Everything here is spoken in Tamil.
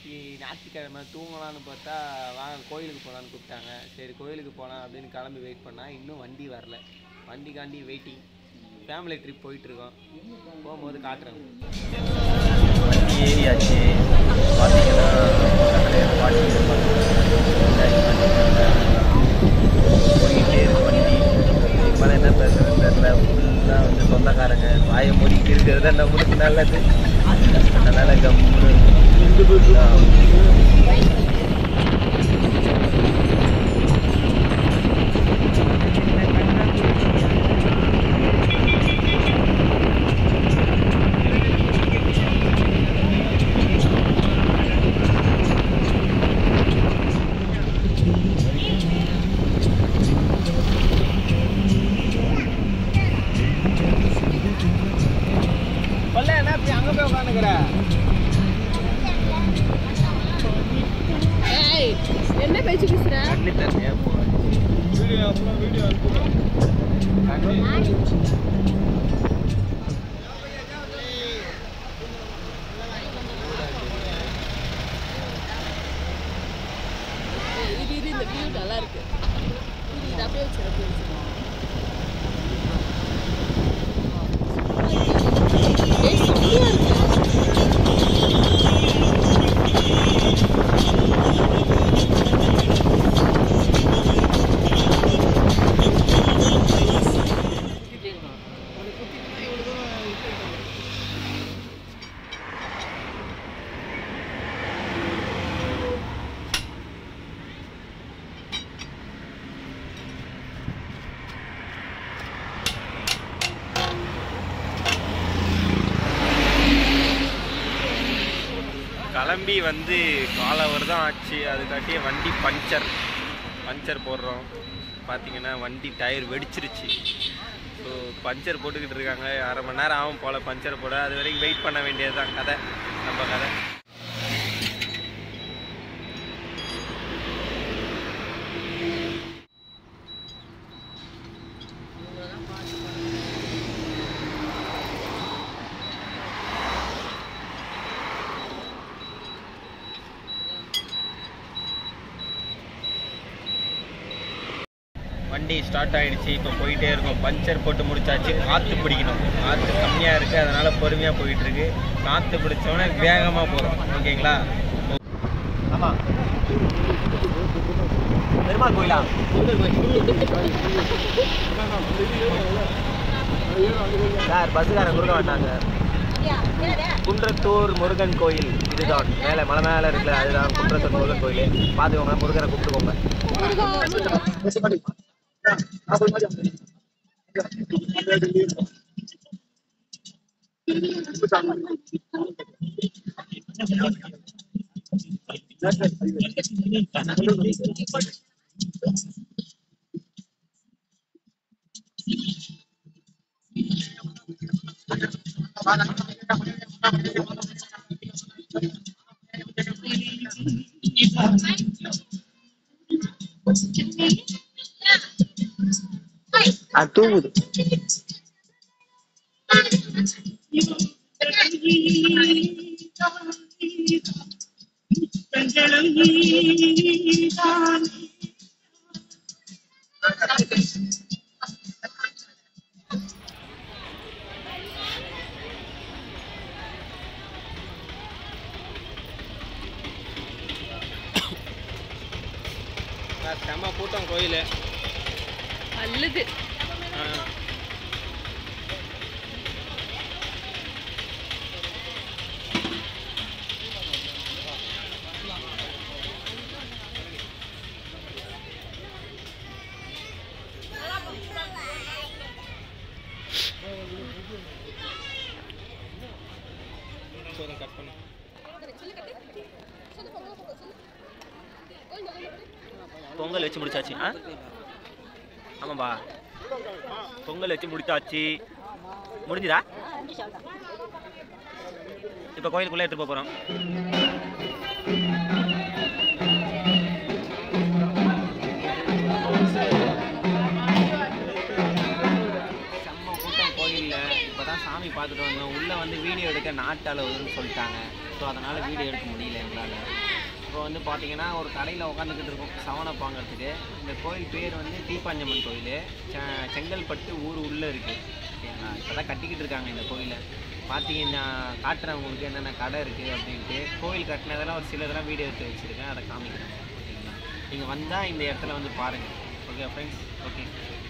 இன்னைக்கு ஞாயிற்றுக்கிழமை தூங்கலாம்னு பார்த்தா வாங்க கோயிலுக்கு போகலான்னு கூப்பிட்டாங்க சரி கோயிலுக்கு போகலாம் அப்படின்னு கிளம்பி வெயிட் பண்ணால் இன்னும் வண்டி வரல வண்டிக்காண்டி வெயிட்டிங் ஃபேமிலி ட்ரிப் போயிட்டுருக்கோம் போகும்போது காட்டுறேன் ஏரியாச்சு பார்த்தீங்கன்னா பக்கத்துல பாட்டி இருப்பாங்க. enjoy பண்ணிட்டு போயிட்டே இருக்கு வண்டி இப்போ என்ன பேசுறது தெரியல ஃபுல்லாக வந்து சொந்தக்காரங்க வாயை மூடிட்டு இருக்கிறது தான் நம்மளுக்கு நல்லது அதனால கம்முன்னு கொல்ல என்ன இப்படி அங்கே போய் உட்காந்துக்கிற ஏய் என்ன பேச்சு பேசுற தண்ணி தண்ணியாக போகிறேன் ஏய், இது இது இந்த வியூ நல்லா இருக்கு இது இது அப்படியே வச்சிரு அப்படியே வச்சிரு ஏய் செம்மையா இருக்கு கிளம்பி வந்து கால் ஹவர் தான் ஆச்சு அதுக்காட்டியே வண்டி பஞ்சர் பஞ்சர் போடுறோம் பார்த்தீங்கன்னா வண்டி டயர் வெடிச்சிருச்சு ஸோ பஞ்சர் போட்டுக்கிட்டு இருக்காங்க அரை மணி நேரம் ஆகும் போல் பஞ்சர் போட அது வரைக்கும் வெயிட் பண்ண வேண்டியது தான் கதை நம்ம கதை வண்டி ஸ்டார்ட் ஆயிடுச்சு இப்போ போயிட்டே இருக்கும் பஞ்சர் போட்டு முடிச்சாச்சு காற்று பிடிக்கணும் காற்று கம்மியாக இருக்குது அதனால் பொறுமையாக போயிட்டு இருக்கு காற்று பிடிச்சோன்னே வேகமாக போகிறோம் ஓகேங்களா ஆமாம் பெருமாள் கோயிலா சார் பஸ்ஸுக்காரன் கொடுக்க வேண்டாம் சார் குன்றத்தூர் முருகன் கோயில் இதுதான் மேலே மலை மேலே இருக்குல்ல அதுதான் குன்றத்தூர் முருகன் கோயில் பார்த்துக்கோங்க முருகனை கூப்பிட்டுக்கோங்க அது தூங்குது செம்ம கூட்டம் கோயில் நல்லது கட் பண்ணு பொங்கல் வச்சு முடிச்சாச்சு ஆ ஆமாம்பா பொங்கல் வச்சு முடிச்சாச்சு முடிஞ்சுதா இப்போ கோயிலுக்குள்ளே எடுத்து போகிறோம் செம்ம கூட்டம் கோயிலில் இப்போ தான் சாமி பார்த்துட்டு வந்தோம் உள்ளே வந்து வீடியோ எடுக்க நாட்டு அளவுன்னு சொல்லிட்டாங்க ஸோ அதனால் வீடியோ எடுக்க முடியல எங்களால் இப்போ வந்து பார்த்தீங்கன்னா ஒரு கடையில் உட்காந்துக்கிட்டு இருக்கோம் சவனப் வாங்குறதுக்கு இந்த கோயில் பேர் வந்து தீப்பாஞ்சம்மன் கோயில் செ- செங்கல்பட்டு ஊர் உள்ளே இருக்குது ஓகேங்களா இப்போ தான் கட்டிக்கிட்டு இருக்காங்க இந்த கோயிலை பார்த்தீங்கன்னா காட்டுறேன் உங்களுக்கு என்னென்ன கடை இருக்குது அப்படின்ட்டு கோயில் கட்டினதெல்லாம் ஒரு சிலதெல்லாம் வீடியோ எடுத்து வச்சுருக்கேன் அதை காமிக்கிறேன் ஓகேங்களா நீங்கள் வந்தால் இந்த இடத்துல வந்து பாருங்கள் ஓகே ஃப்ரெண்ட்ஸ் ஓகே